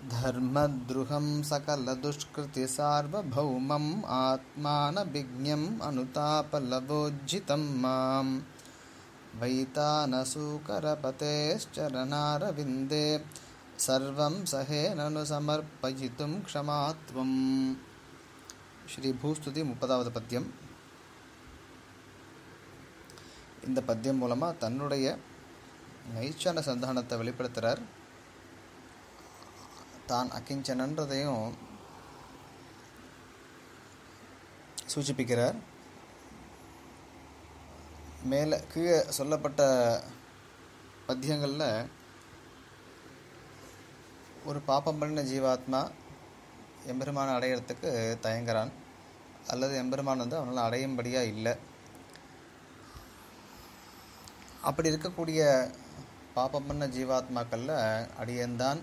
धर्मद्रुहं सकलदुष्कृतिसार्वभौमम् आत्मानभिज्ञम् अनुतापलवोज्झितं मां वैतानसूकरपतेश्चरणारविन्दे सर्वं सहेननु समर्पयितुं क्षमात्वम् ஸ்ரீ பூஸ்துதி முப்பதாவது பத்தியம் இந்த பத்தியம் மூலமாக தன்னுடைய நைச்சான சந்தானத்தை வெளிப்படுத்துகிறார் தான் அக்கிஞ்சனன்றதையும் சூச்சிப்பிக்கிறார் மேலே கீழே சொல்லப்பட்ட பத்தியங்களில் ஒரு பாப்பம் பண்ணின ஜீவாத்மா எம்பெருமானை அடையிறதுக்கு தயங்குறான் அல்லது எம்பெருமான் வந்து அவனால் அடையும்படியாக இல்லை அப்படி இருக்கக்கூடிய பாப்பம் பண்ண ஜீவாத்மாக்களில் அடியந்தான்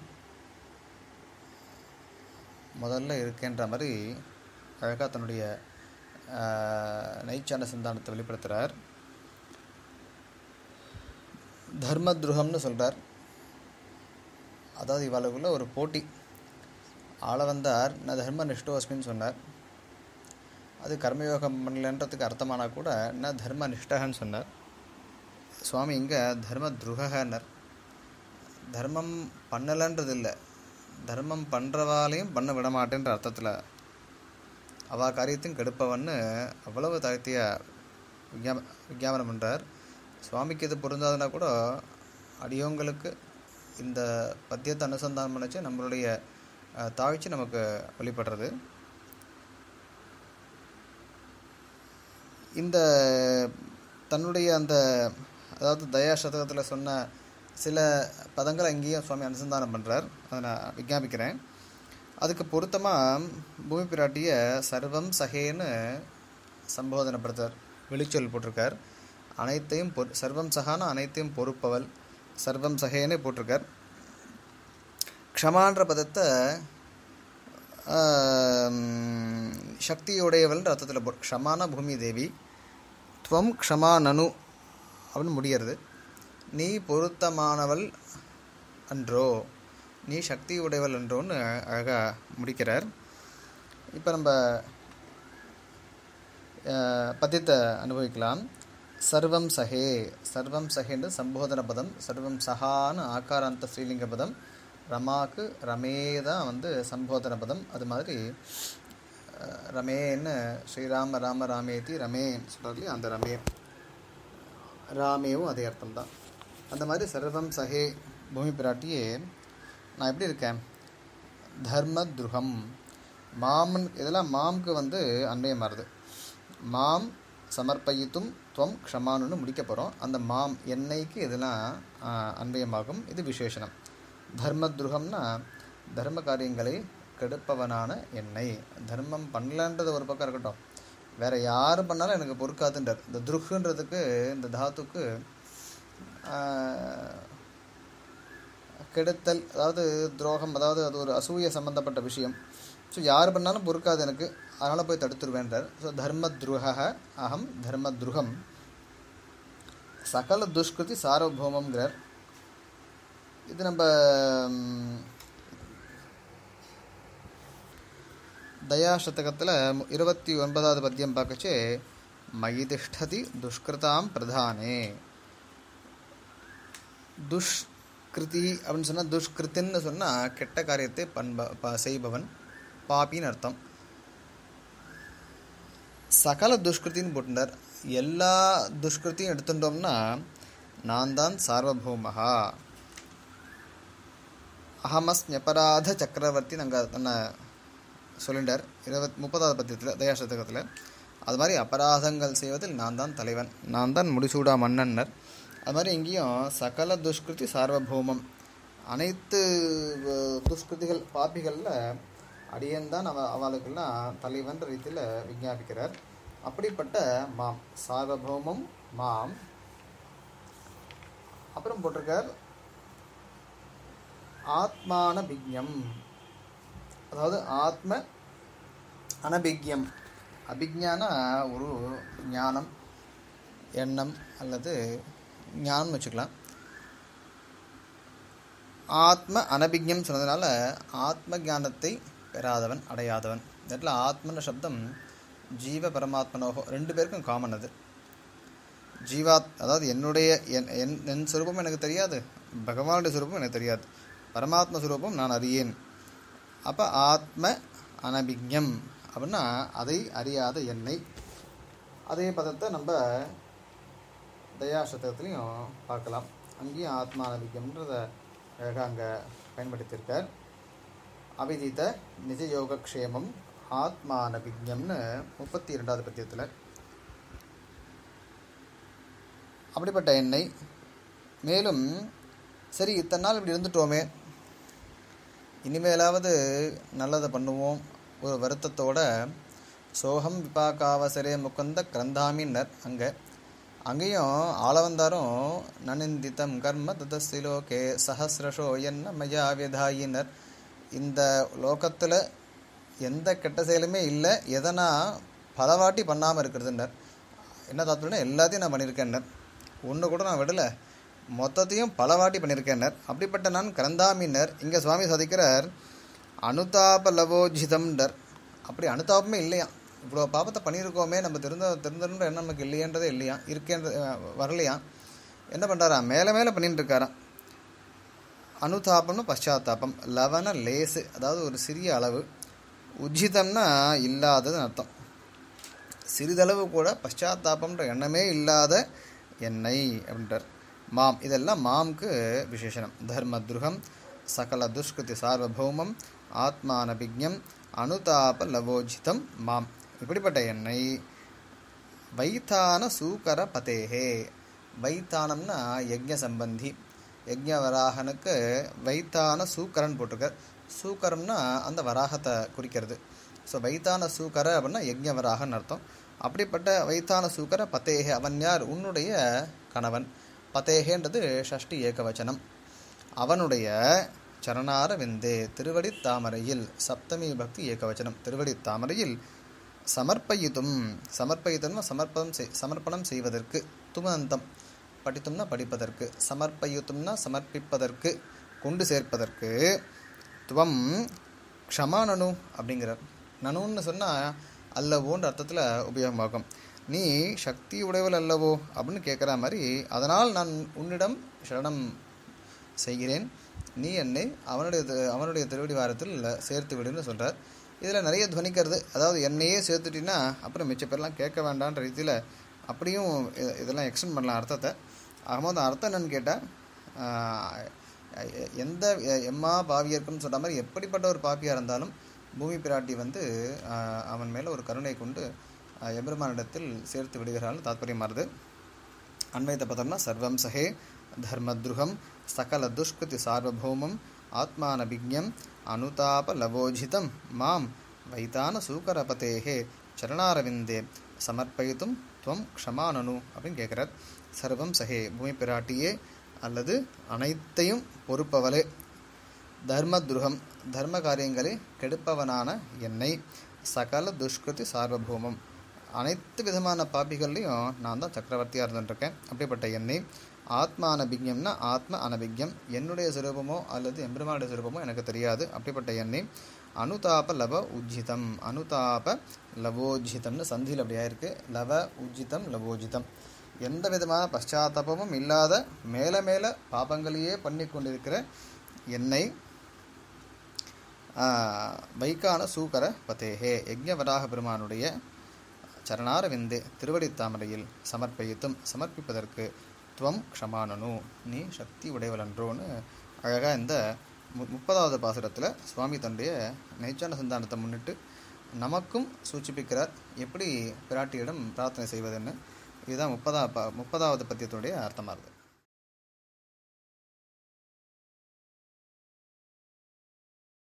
முதல்ல இருக்கின்ற மாதிரி அழகாக தன்னுடைய நைச்சான சந்தானத்தை வெளிப்படுத்துகிறார் தர்ம துருகம்னு சொல்கிறார் அதாவது இவளுக்குள்ள ஒரு போட்டி ஆள வந்தார் நான் தர்ம நிஷ்டோஸ்மின்னு சொன்னார் அது கர்மயோகம் பண்ணலன்றதுக்கு அர்த்தமானா கூட நான் தர்ம நிஷ்டகன்னு சொன்னார் சுவாமி இங்கே தர்ம துருகனர் தர்மம் பண்ணலைன்றது இல்லை தர்மம் பண்ணுறவாலையும் பண்ண விட மாட்டேன்ற அர்த்தத்தில் அவா காரியத்தையும் கெடுப்பவன்னு அவ்வளவு தாழ்த்தியாக விஞ்ஞாப விஞ்ஞாபனம் பண்ணுறார் சுவாமிக்கு இது பொருந்தாதுன்னா கூட அடியவங்களுக்கு இந்த பத்தியத்தை அனுசந்தானம் பண்ணிச்சு நம்மளுடைய தாழ்ச்சி நமக்கு வெளிப்படுறது இந்த தன்னுடைய அந்த அதாவது தயா சதகத்தில் சொன்ன சில பதங்களை அங்கேயும் சுவாமி அனுசந்தானம் பண்ணுறார் அதை நான் விஞ்ஞாபிக்கிறேன் அதுக்கு பொருத்தமாக பூமி பிராட்டிய சர்வம் சகேன்னு சம்போதனைப்படுத்தார் வெளிச்சொல் போட்டிருக்கார் அனைத்தையும் பொ சர்வம் சகான அனைத்தையும் பொறுப்பவள் சர்வம் சகேன்னு போட்டிருக்கார் க்ஷமான்ற பதத்தை சக்தியுடையவள்ன்ற அர்த்தத்தில் போ க்ஷமான பூமி தேவி துவம் க்ஷமா நனு அப்படின்னு முடிகிறது நீ பொருத்தமானவள் அன்றோ நீ சக்தி உடையவள் என்றோன்னு அழகாக முடிக்கிறார் இப்போ நம்ம பத்தியத்தை அனுபவிக்கலாம் சர்வம் சஹே சர்வம் சஹேன்னு சம்போதன பதம் சர்வம் சஹான்னு ஆக்காராந்த ஸ்ரீலிங்க பதம் ரமாக்கு ரமே தான் வந்து சம்போதன பதம் அது மாதிரி ரமேன்னு ஸ்ரீராம ராம ராமேதி ரமேன்னு சொல்கிறாரு அந்த ரமே ராமேவும் அதே அர்த்தம் தான் அந்த மாதிரி சர்வம் சஹே பூமி பிராட்டியே நான் எப்படி இருக்கேன் தர்ம துருகம் மாமன் இதெல்லாம் மாம்க்கு வந்து அன்வயம் மாறுது மாம் சமர்ப்பயித்தும் துவம் க்ஷமானுன்னு முடிக்க போகிறோம் அந்த மாம் என்னைக்கு இதெல்லாம் அன்வயமாகும் இது விசேஷனம் தர்ம துருகம்னா தர்ம காரியங்களை கெடுப்பவனான என்னை தர்மம் பண்ணலன்றது ஒரு பக்கம் இருக்கட்டும் வேறு யார் பண்ணாலும் எனக்கு பொறுக்காதுன்றார் இந்த துருகுன்றதுக்கு இந்த தாத்துக்கு கெடுத்தல் அதாவது துரோகம் அதாவது அது ஒரு அசூய சம்பந்தப்பட்ட விஷயம் ஸோ யார் பண்ணாலும் பொறுக்காது எனக்கு அதனால் போய் தடுத்துருவேன்றார் ஸோ தர்ம துருக அகம் தர்ம துருகம் சகல துஷ்கிருதி சார்வபௌமங்கிறார் இது நம்ம தயா சதகத்தில் இருபத்தி ஒன்பதாவது பத்தியம் பார்க்கச்சு மயி திஷ்டதி துஷ்கிருதாம் பிரதானே துஷ்கிருதி அப்படின்னு சொன்னால் துஷ்கிருத்தின்னு சொன்னால் கெட்ட காரியத்தை பண்ப செய்பவன் பாப்பின்னு அர்த்தம் சகல துஷ்கிருத்தின்னு போட்டுட்டார் எல்லா துஷ்கிருத்தியும் எடுத்துட்டோம்னா நான் தான் சார்வபௌமகா அகமஸ்ஞபராத சக்கரவர்த்தி நாங்கள் தன்னை சொல்லிண்டார் இருபத் முப்பதாவது பத்தியத்தில் தயாசதகத்தில் அது மாதிரி அபராதங்கள் செய்வதில் நான் தான் தலைவன் நான் தான் முடிசூடா மன்னன்னர் அது மாதிரி இங்கேயும் சகல துஷ்கிருதி சார்வபௌமம் அனைத்து துஷ்கிருதிகள் பாப்பிகளில் அடியன்தான் அவ அவளுக்கெல்லாம் தலைவன்ற ரீதியில் விஞ்ஞாபிக்கிறார் அப்படிப்பட்ட மாம் சார்வபௌமம் மாம் அப்புறம் போட்டிருக்கார் ஆத்மான பிக்ஞம் அதாவது ஆத்ம அனபிக்யம் அபிஜானா ஒரு ஞானம் எண்ணம் அல்லது ஞானம் வச்சுக்கலாம் ஆத்ம அனபிக்ஞம் சொன்னதுனால ஆத்ம ஞானத்தை பெறாதவன் அடையாதவன் இந்த இடத்துல ஆத்மன சப்தம் ஜீவ பரமாத்மனோகோ ரெண்டு பேருக்கும் காமன் அது ஜீவாத் அதாவது என்னுடைய என் என் என் சுரூபம் எனக்கு தெரியாது பகவானுடைய சுரூபம் எனக்கு தெரியாது பரமாத்ம சுரூபம் நான் அறியேன் அப்போ ஆத்ம அனபிக்ஞம் அப்படின்னா அதை அறியாத என்னை அதே பதத்தை நம்ம தயாசதத்துலேயும் பார்க்கலாம் அங்கேயும் ஆத்மா அனபிக்யம்ன்றத அழகாக அங்கே பயன்படுத்தியிருக்கார் அபிதித்த நிஜ யோகக்ஷேமம் ஆத்மானபிக்ஞம்னு முப்பத்தி இரண்டாவது பத்தியத்தில் அப்படிப்பட்ட எண்ணெய் மேலும் சரி இத்தனை நாள் இப்படி இருந்துட்டோமே இனிமேலாவது நல்லதை பண்ணுவோம் ஒரு வருத்தத்தோட சோகம் விபாக்காவசரே முகுந்த கிரந்தாமின்னர் அங்கே அங்கேயும் ஆளவந்தாரும் நனிந்தித்தம் கர்ம ததஸ்திலோகே சஹசிரஷோ என்ன மயா விதாயினர் இந்த லோகத்தில் எந்த கெட்ட செயலுமே இல்லை எதனா பலவாட்டி பண்ணாமல் இருக்கிறதுன்னர் என்ன தாத்துனா எல்லாத்தையும் நான் பண்ணியிருக்கேன்னர் ஒன்று கூட நான் விடலை மொத்தத்தையும் பலவாட்டி பண்ணியிருக்கேன்னர் அப்படிப்பட்ட நான் கரந்தாமின்னர் இங்கே சுவாமி சாதிக்கிறார் அனுதாப லவோஜிதம்டர் அப்படி அனுதாபமே இல்லையா இவ்வளோ பாபத்தை பண்ணியிருக்கோமே நம்ம திருந்த திருந்தன்ற எண்ணம் நமக்கு இல்லையன்றதே இல்லையா இருக்கேன்ற வரலையா என்ன பண்ணுறாரா மேலே மேலே பண்ணிட்டு இருக்காராம் அனுதாபம்னு பశ్చాத்தாபம் லவன லேசு அதாவது ஒரு சிறிய அளவு உஜிதம்னா இல்லாததுன்னு அர்த்தம் சிறிதளவு கூட பశ్చాத்தாபம்ன்ற எண்ணமே இல்லாத எண்ணெய் அப்படின்றார் மாம் இதெல்லாம் மாம்க்கு விசேஷனம் தர்மத்ருகம் சகல துஷ்கிருதி சார்வபௌமம் ஆத்மானபிக்ஞம் அனுதாப லவோஜிதம் மாம் இப்படிப்பட்ட எண்ணெய் வைத்தான சூக்கர பதேகே வைத்தானம்னா யஜ்ஞ சம்பந்தி யஜ்ஞ வராகனுக்கு வைத்தான சூக்கரன் போட்டிருக்க சூக்கரம்னா அந்த வராகத்தை குறிக்கிறது ஸோ வைத்தான சூக்கர அப்படின்னா யஜ்ஞ வராகன்னு அர்த்தம் அப்படிப்பட்ட வைத்தான சூக்கர பத்தேகே அவன் யார் உன்னுடைய கணவன் பத்தேகேன்றது ஷஷ்டி ஏகவச்சனம் அவனுடைய சரணார விந்தே திருவடி தாமரையில் சப்தமி பக்தி ஏகவச்சனம் திருவடி தாமரையில் சமர்ப்பயித்தும் சமர்ப்பயித்தும்னா சமர்ப்பணம் செய் சமர்ப்பணம் செய்வதற்கு துமந்தம் படித்தும்னா படிப்பதற்கு சமர்ப்பயுத்தும்னா சமர்ப்பிப்பதற்கு கொண்டு சேர்ப்பதற்கு துவம் க்ஷமா நனு அப்படிங்கிறார் நனுன்னு சொன்னால் அல்லவோன்ற அர்த்தத்தில் உபயோகமாகும் நீ சக்தி உடையவள் அல்லவோ அப்படின்னு கேட்குற மாதிரி அதனால் நான் உன்னிடம் சரணம் செய்கிறேன் நீ என்னை அவனுடைய தி- அவனுடைய திருவடி வாரத்தில் சேர்த்து விடுன்னு சொல்கிறார் இதில் நிறைய துவனிக்கிறது அதாவது என்னையே சேர்த்துட்டினா அப்புறம் மிச்ச பேர்லாம் கேட்க வேண்டான்ற ரீதியில் அப்படியும் இ- இதெல்லாம் எக்ஸ்டெண்ட் பண்ணலாம் அர்த்தத்தை ஆகும்போது அர்த்தம் என்னன்னு கேட்டால் எந்த எ- எம்மா பாவியர்க்குன்னு சொல்கிற மாதிரி எப்படிப்பட்ட ஒரு பாப்பியாக இருந்தாலும் பூமி பிராட்டி வந்து ஆஹ், அவன் மேலே ஒரு கருணை கொண்டு ஆஹ், எம்பெருமானிடத்தில் சேர்த்து விடுகிறாள்னு தாத்பரியமாறுது அன்வைத்த பதம்னா சர்வம் சகே தர்மத்ருகம் சகல துஷ்கிருதி சார்வபௌமம் ஆத்மானபிக்ஞம் அனுதாப லவோஜிதம் மாம் வைத்தான சூக்கரபதேகே சரணாரவிந்தே சமர்ப்பயித்தும் துவம் க்ஷமானனு அப்படின்னு கேட்குறார் சர்வம் சகே பூமி பிராட்டியே அல்லது அனைத்தையும் பொறுப்பவளே தர்மத்ருகம் தர்ம காரியங்களை கெடுப்பவனான என்னை சகல துஷ்கிருதி சார்வபௌமம் அனைத்து விதமான பாப்பிகள்லையும் நான் தான் சக்கரவர்த்தியாக இருந்துட்டுருக்கேன் அப்படிப்பட்ட என்னை ஆத்மா அனபிக்ஞம்னா ஆத்ம அனபிக்ஞம் என்னுடைய சுரூபமோ அல்லது எம்பெருமானுடைய சுரூபமோ எனக்கு தெரியாது அப்படிப்பட்ட என்னை அனுதாப லவ உஜ்ஜிதம் அனுதாப லவோஜிதம்னு சந்தியில் அப்படியா இருக்கு லவ உஜ்ஜிதம் லவோஜிதம் எந்த விதமான பశ్చాத்தாபமும் இல்லாத மேலே மேலே பாபங்களையே பண்ணி கொண்டிருக்கிற என்னை ஆஹ், வைக்கான சூக்கர பதேகே யஜ்ஞவராக பெருமானுடைய சரணார விந்தே திருவடி தாமரையில் சமர்ப்பயித்தும் சமர்ப்பிப்பதற்கு துவம் க்ஷமானனு நீ சக்தி உடையவளன்றோன்னு அழகாக இந்த மு முப்பதாவது பாசுரத்தில் சுவாமி தன்னுடைய நெய்ச்சான சந்தானத்தை முன்னிட்டு நமக்கும் சூச்சிப்பிக்கிறார் எப்படி பிராட்டியிடம் பிரார்த்தனை செய்வதுன்னு இதுதான் முப்பதா ப முப்பதாவது பத்தியத்தினுடைய அர்த்தமாகுது